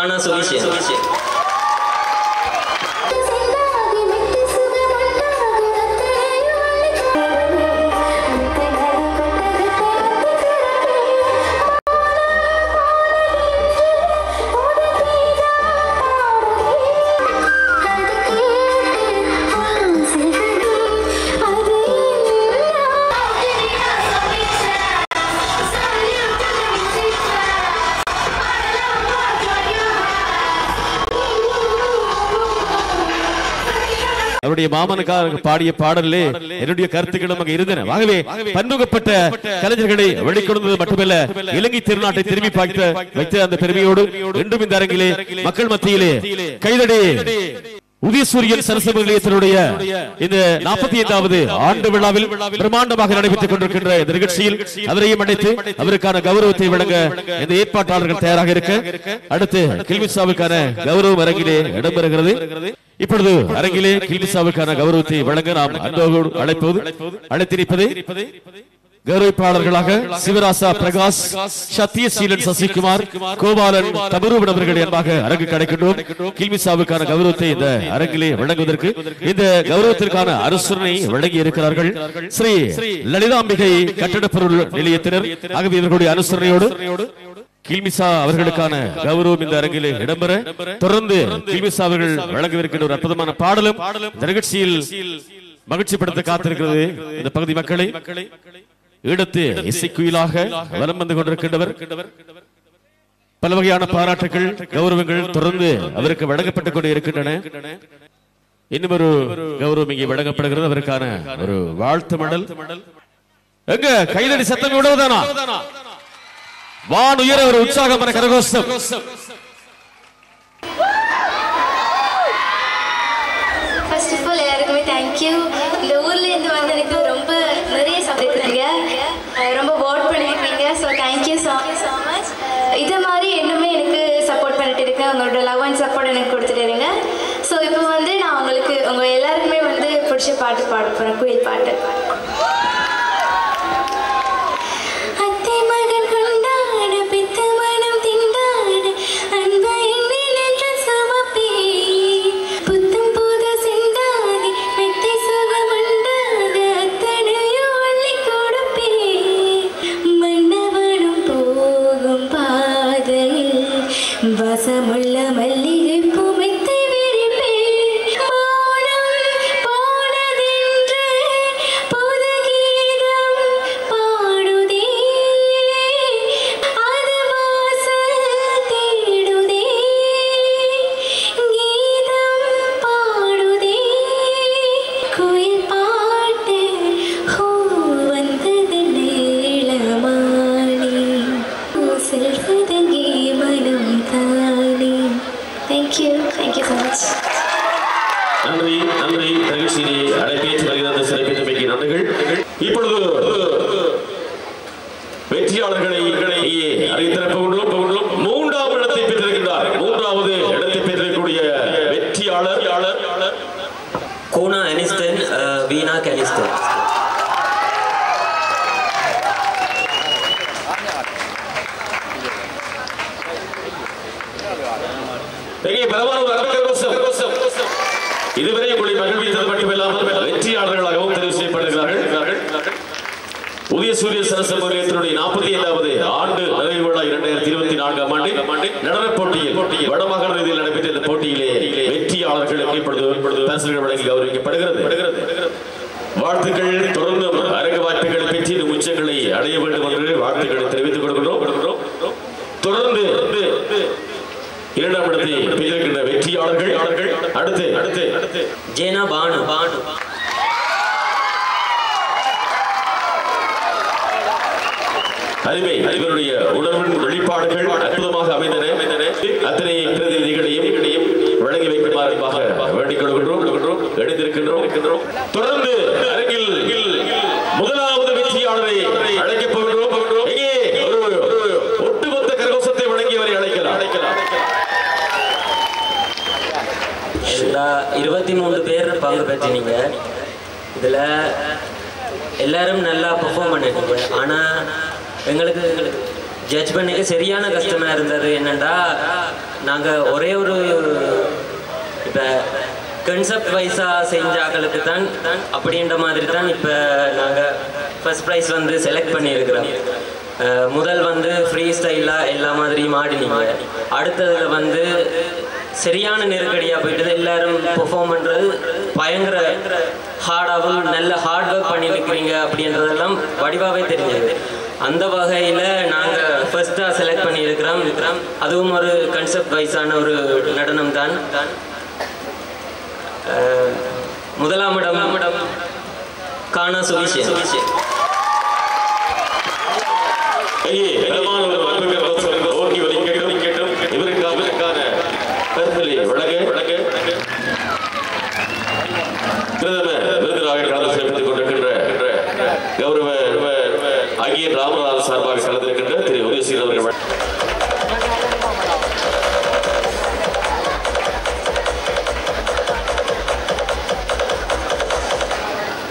காண சுவிசேஷம் செந்தாதி மெட்டு சுகமண்டாக ரத்தனையோ அழுக்கு அவருடைய மாமனுக்காக பாடிய பாடலே என்னுடைய கருத்துக்களும் அங்க இருந்தன ஆகவே பன்முகப்பட்ட கலைஞர்களை வெளிக்கொண்டது மட்டுமல்ல இலங்கை திருநாட்டை திரும்பி பார்த்த வைத்த அந்த பெருமையோடு இன்றும் இந்த அரங்கிலே மக்கள் மத்தியிலே கைதடி உதயசூரியன் சரசப நிலையத்தினுடைய இந்த நாற்பத்தி ஐந்தாவது ஆண்டு விழாவில் பிரம்மாண்டமாக நடைபெற்றுக் கொண்டிருக்கின்ற இந்த நிகழ்ச்சியில் அவரையும் அழைத்து அவருக்கான கௌரவத்தை வழங்க இந்த ஏற்பாட்டாளர்கள் தயாராக இருக்க அடுத்து கில்மிசாவுக்கான கௌரவம் அரங்கிலே இடம்பெறுகிறது இப்பொழுது அரங்கிலே கில்மிசாவுக்கான கௌரவத்தை வழங்க நாம் அன்போடு அழைப்பது அழைத்திருப்பது கௌரவிப்பாளர்களாக சிவராசா பிரகாஷ் சத்தியசீலன் சசிகுமார் கோபாலன் தபரூபன் அவர்கள் என்பாக அரங்கு கிடைக்கின்றோம் கில்மிசாவுக்கான கௌரவத்தை இந்த அரங்கிலே வழங்குவதற்கு இந்த கௌரவத்திற்கான அரசுரை வழங்கி இருக்கிறார்கள் ஸ்ரீ லலிதாம்பிகை கட்டடப் பொருள் நிலையத்தினர் ஆகவே இவர்களுடைய அனுசரணையோடு கில்மிசா அவர்களுக்கான கௌரவம் இந்த அரங்கிலே இடம்பெற தொடர்ந்து கில்மிசா அவர்கள் வழங்கவிருக்கின்ற ஒரு அற்புதமான பாடலும் இந்த நிகழ்ச்சியில் மகிழ்ச்சிப்படுத்த காத்திருக்கிறது இந்த பகுதி மக்களை ஈழத்து இசைக்குயிலாக வலம் வந்து கொண்டிருக்கின்றவர் பல வகையான பாராட்டுகள் கௌரவங்கள் தொடர்ந்து அவருக்கு வழங்கப்பட்டுக் கொண்டு இருக்கின்றன இன்னும் ஒரு கௌரவம் இங்கே வழங்கப்படுகிறது அவருக்கான ஒரு வாழ்த்து மடல் எங்க கைதடி சத்தம் விடுவதானா வான் உயர ஒரு உற்சாகமான கரகோஷம் ஃபர்ஸ்ட் ஆஃப் ஆல் எல்லாருக்குமே தேங்க்யூ இந்த ஊர்ல இருந்து வந்து எனக்கு ரொம்ப நிறைய சமைக்கிறீங்க ரொம்ப வாட் பண்ணியிருக்கீங்க so thank you so so much இதே மாதிரி இன்னுமே எனக்கு சப்போர்ட் பண்ணிட்டு இருக்கேன் உங்களோட லவ் அண்ட் சப்போர்ட் எனக்கு கொடுத்துட்டு இருங்க ஸோ இப்போ வந்து நான் உங்களுக்கு உங்க எல்லாருக்குமே வந்து பிடிச்ச பாட்டு பாட போறேன் குயில் பாட்டு அத்தை மகன் கொண்டாட பித்த மனம் திண்டாட அன்பை நின்ற சுமப்பே புத்தம் போத செந்தாதி மெத்தை சுகமுண்டாக அத்தனையோ அள்ளி கொடுப்பே மன்னவனும் போகும் பாதையில் வசமுள்ள மல்லிகை பூமைத்தை விரிப்பே மௌனம் போனதென்று புது கீதம் பாடுதே அது வாசல் தேடுதே கீதம் பாடுதே குயில் பாட்டு ஹூ வந்தது நீளமானி செல்வதங்கே மனம் தானே தேங்க்யூ தேங்க்யூ ஸோ மச் நன்றி நன்றி நிகழ்ச்சியை அழைப்பேற்று வருகிறது சிறப்பித்தமைக்கு நன்றிகள் இப்பொழுது வெற்றியாளர்களை இங்கே அறிவித்திருப்போம் போன்றோம் மூன்றாவது இடத்தை பெற்றிருக்கின்றார் மூன்றாவது இடத்தை பெற்றிருக்கக்கூடிய வெற்றியாளர் கூனா அனிஸ்டன் அஹ், வீணா கனிஸ்டன் இங்கே பிரபல ஒரு அரங்ககோஷம். இதுவரை உங்களை மகிழ்வித்தது மட்டுமில்லாமல் வெற்றியாளர்களாகவும் தெரிவு செய்யப்படுகிறார்கள் புதிய சூரிய சரச நிலையத்தினுடைய நாற்பத்தி ஐந்தாவது ஆண்டு நிறைவு விழா இரண்டாயிரத்தி இருபத்தி நான்காம் ஆண்டு நடனப் போட்டியில் வடமாகாண ரீதியில் நடைபெற்ற இந்த போட்டியிலே வெற்றியாளர்களுக்கு இப்பொழுது பரிசுகள் வழங்கி கௌரவிக்கப்படுகிறது வாழ்த்துக்கள் தொடர்ந்து அரங்க வாய்ப்புகளை பெற்று இந்த உச்சங்களை அடைய வேண்டும் என்று வாழ்த்துக்களை தெரிவித்துக் கொடுக்கிறோம் தொடர்ந்து இரண்டாம் இடத்தை பெற்றிருக்கின்ற வெற்றியாளர்கள் அடுத்து அடுத்து அடுத்து ஜேனா பானு பானு அருமை இவருடைய உணர்வின் வெளிப்பாடுகள் அற்புதமாக அமைந்தன அத்தனை பிரதிநிதிகளையும் வழங்கி வைக்குமாறு அன்பாக வேண்டிக் கொள்கின்றோம் எடுத்திருக்கின்றோம் தொடர்ந்து அரங்கில் முதலாவது வெற்றியாளரை அழைக்கப் போகின்றோம் எங்கே ஒரு ஒரு ஒட்டுமொத்த கரகோஷத்தை வழங்கியவரை அழைக்கலாம் அழைக்கலாம் எல்லா இருபத்தி மூணு பேர் பங்கு பெற்றினீங்க இதில் எல்லாரும் நல்லா பெர்ஃபார்ம் பண்ணிட்டீங்க ஆனால் எங்களுக்கு ஜட்ஜ் பண்ணிக்க சரியான கஷ்டமாக இருந்தது என்னென்னா நாங்கள் ஒரே ஒரு இப்போ கன்செப்ட் வைஸாக செஞ்ச ஆக்களுக்கு தான் அப்படின்ற மாதிரி தான் இப்போ நாங்கள் ஃபர்ஸ்ட் ப்ரைஸ் வந்து செலக்ட் பண்ணியிருக்கிறோம் அஹ் முதல் வந்து ஃப்ரீ ஸ்டைலாக எல்லா மாதிரியும் ஆடினீங்க அடுத்ததுல வந்து சரியான நெருக்கடியாக போயிட்டது எல்லாரும் பெர்ஃபார்ம் பண்ணுறது பயங்கர ஹார்டாகவும் நல்ல ஹார்ட் ஒர்க் பண்ணியிருக்கிறீங்க அப்படின்றதெல்லாம் வடிவாகவே தெரிஞ்சது அந்த வகையில் நாங்கள் ஃபர்ஸ்ட்டாக செலக்ட் பண்ணியிருக்கிறோம் இருக்கிறோம் அதுவும் ஒரு கன்செப்ட் வைஸான ஒரு நடனம் தான் அஹ் முதலாம் இடம் இடம் காணா சுவிசேஷம் ஐயே பலமான ஒரு அன்புக்கு அவசரம் ஓங்கி ஒலிக்கட்டும் கேட்டும் இவருக்கு அவருக்கான கருத்தலை வழங்க வழங்க பிரதமர் விருதுராக கலந்து சிறப்பித்துக் கொண்டிருக்கின்ற கௌரவ அகியன் ராமநாதன் சார்பாக கலந்திருக்கின்ற திரு உதயசீர் அவர்கள்